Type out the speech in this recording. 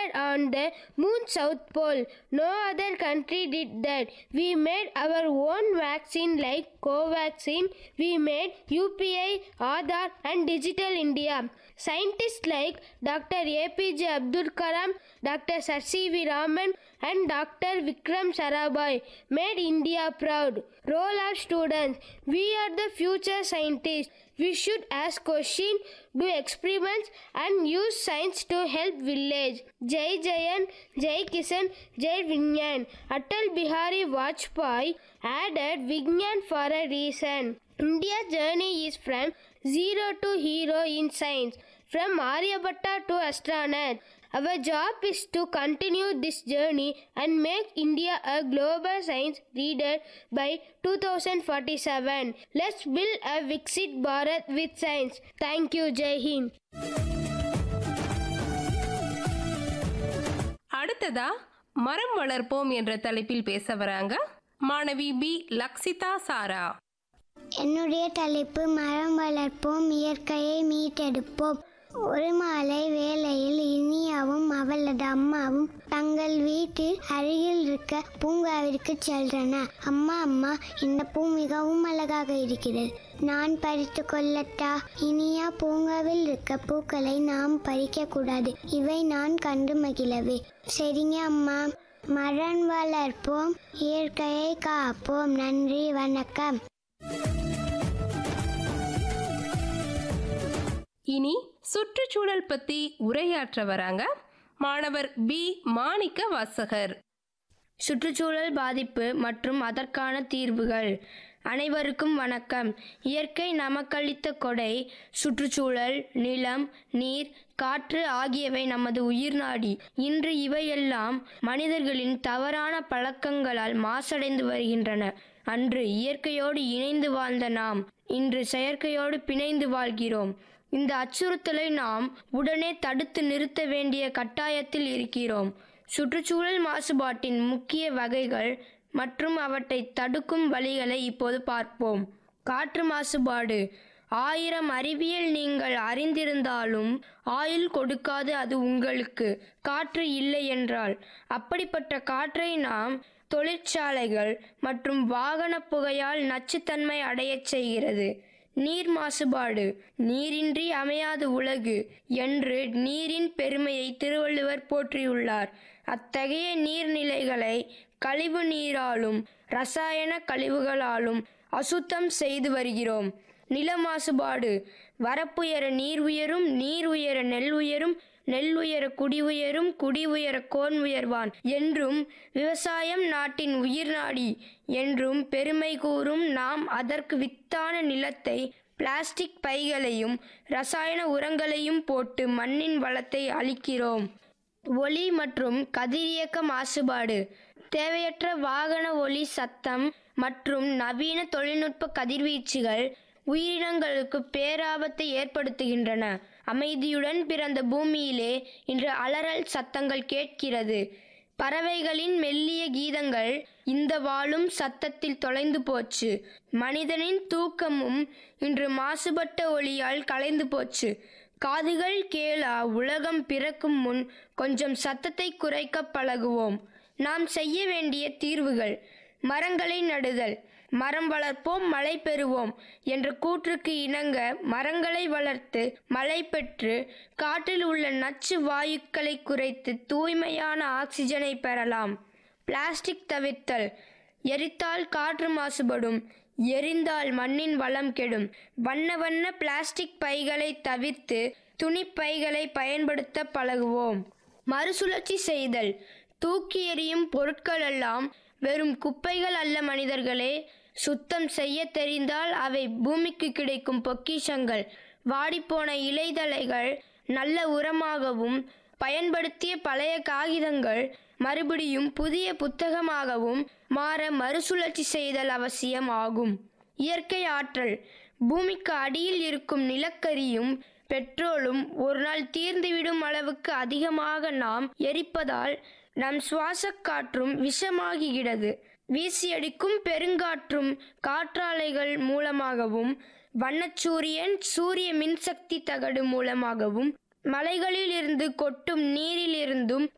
landed on the moon south pole. No other country did that. We made our own vaccine like Covaxin. We made UPI, Aadhaar, and Digital India. Scientists like Dr. APJ Abdul Kalam, Dr. Sir C.V. Raman, and Dr. Vikram Sarabhai made India proud. Roll our students. We are the future scientists. We should ask questions, do experiments, and use science to help village. Jai Jayan, Jai Kisan, Jai Vignan. Atal Bihari Vajpayee added Vignan for a reason. India's journey is from zero to hero in science, from Aryabhatta to astronaut. Our job is to continue this journey and make India a global science leader by 2047. Let's build a Viksit Bharat with science. Thank you, Jai Hind. அடுத்ததா மரம் வளர்ப்போம் என்ற தலைப்பில் பேச வராங்க மாணவி B Lakshitha சாரா என்னுடைய தலைப்பு மரம் வளர்ப்போம் இயற்கையை மீட்டெடுப்போம் ஒரு மாலை வேளையில் இனியாவும் அவளது அம்மாவும் தங்கள் வீட்டு அருகில் இருக்க பூங்காவிற்கு செல்றன அம்மா அம்மா இந்த பூ மிகவும் அழகாக இருக்கிறது நான் பறித்து கொள்ளட்டா இனியா பூங்காவில் இருக்க பூக்களை நாம் பறிக்க கூடாது இவை நான் கண்டு மகிழவே சரிங்க அம்மா மரம் வளர்ப்போம் இயற்கையை காப்போம் நன்றி வணக்கம் இனி சுற்றுச்சூழல் பத்தி உரையாற்ற வராங்க மாணவர் பி மாணிக்க வாசகர் சுற்றுச்சூழல் பாதிப்பு மற்றும் அதற்கான தீர்வுகள் அனைவருக்கும் வணக்கம் இயற்கை நமக்களித்த கொடை சுற்றுச்சூழல் நிலம் நீர் காற்று ஆகியவை நமது உயிர்நாடி இன்று இவையெல்லாம் மனிதர்களின் தவறான பழக்கங்களால் மாசடைந்து வருகின்றன அன்று இயற்கையோடு இணைந்து வாழ்ந்த நாம் இன்று செயற்கையோடு பிணைந்து வாழ்கிறோம் இந்த அச்சுறுத்தலை நாம் உடனே தடுத்து நிறுத்த வேண்டிய கட்டாயத்தில் இருக்கிறோம் சுற்றுச்சூழல் மாசுபாட்டின் முக்கிய வகைகள் மற்றும் அவற்றை தடுக்கும் வழிகளை இப்போது பார்ப்போம் காற்று மாசுபாடு ஆயிரம் அறிவியல் நீங்கள் அறிந்திருந்தாலும் ஆயுள் கொடுக்காது அது உங்களுக்கு காற்று இல்லை என்றால் அப்படிப்பட்ட காற்றை நாம் தொழிற்சாலைகள் மற்றும் வாகன புகையால் நச்சுத்தன்மை அடையச் செய்கிறது நீர் மாசுபாடு நீரின்றி அமையாது உலகு என்று நீரின் பெருமையை திருவள்ளுவர் போற்றியுள்ளார் அத்தகைய நீர்நிலைகளை கழிவு நீராலும் ரசாயன கழிவுகளாலும் அசுத்தம் செய்து வருகிறோம் நில மாசுபாடு வரப்புயர நீர் உயரும் நீர் உயர நெல் உயரும் நெல் உயர குடி உயரும் குடி உயர கோன் உயர்வான் என்றும் விவசாயம் நாட்டின் உயிர் நாடி என்றும் பெருமை கூறும் நாம் அதற்கு வித்தான நிலத்தை பிளாஸ்டிக் பைகளையும் ரசாயன உரங்களையும் போட்டு மண்ணின் வளத்தை அளிக்கிறோம் ஒளி மற்றும் கதிரியக்க மாசுபாடு தேவையற்ற வாகன ஒளி சத்தம் மற்றும் நவீன தொழில்நுட்ப கதிர்வீச்சுகள் உயிரினங்களுக்கு பேராபத்தை ஏற்படுத்துகின்றன அமைதியுடன் பிறந்த பூமியிலே இன்று அலறல் சத்தங்கள் கேட்கிறது பறவைகளின் மெல்லிய கீதங்கள் இந்த வாழும் சத்தத்தில் தொலைந்து போச்சு மனிதனின் தூக்கமும் இன்று மாசுபட்ட ஒளியால் கலைந்து போச்சு காதுகள் கேளா உலகம் பிறக்கும் முன் கொஞ்சம் சத்தத்தை குறைக்க பழகுவோம் நாம் செய்ய வேண்டிய தீர்வுகள் மரங்களை நடுதல் மரம் வளர்ப்போம் மழை பெறுவோம் என்ற கூற்றுக்கு இணங்க மரங்களை வளர்த்து மழை பெற்று காற்றில் உள்ள நச்சு வாயுக்களை குறைத்து தூய்மையான ஆக்சிஜனை பெறலாம் பிளாஸ்டிக் தவிர்த்தல் எரித்தால் காற்று மாசுபடும் எரிந்தால் மண்ணின் வளம் கெடும் வண்ண வண்ண பிளாஸ்டிக் பைகளை தவிர்த்து துணிப்பைகளை பயன்படுத்த பழகுவோம் மறுசுழற்சி செய்தல் தூக்கி எறியும் பொருட்களெல்லாம் வெறும் குப்பைகள் அல்ல மனிதர்களே சுத்தம் செய்ய தெரிந்தால் அவை பூமிக்கு கிடைக்கும் பொக்கிஷங்கள் வாடிப்போன இலைதழைகள் நல்ல உரமாகவும் பயன்படுத்திய பழைய காகிதங்கள் மறுபடியும் புதிய புத்தகமாகவும் மாற மறுசுழற்சி செய்தல் அவசியம் ஆகும் இயற்கை ஆற்றல் பூமிக்கு அடியில் இருக்கும் நிலக்கரியும் பெட்ரோலும் ஒரு நாள் தீர்ந்துவிடும் அளவுக்கு அதிகமாக நாம் எரிப்பதால் நம் சுவாசக் காற்றும் விஷமாகிகிறது வீசியடிக்கும் பெருங்காற்றும் காற்றாலைகள் மூலமாகவும் வண்ணச்சூரியன் சூரிய மின்சக்தி தகடு மூலமாகவும் மலைகளில் இருந்து கொட்டும் நீரிலிருந்தும்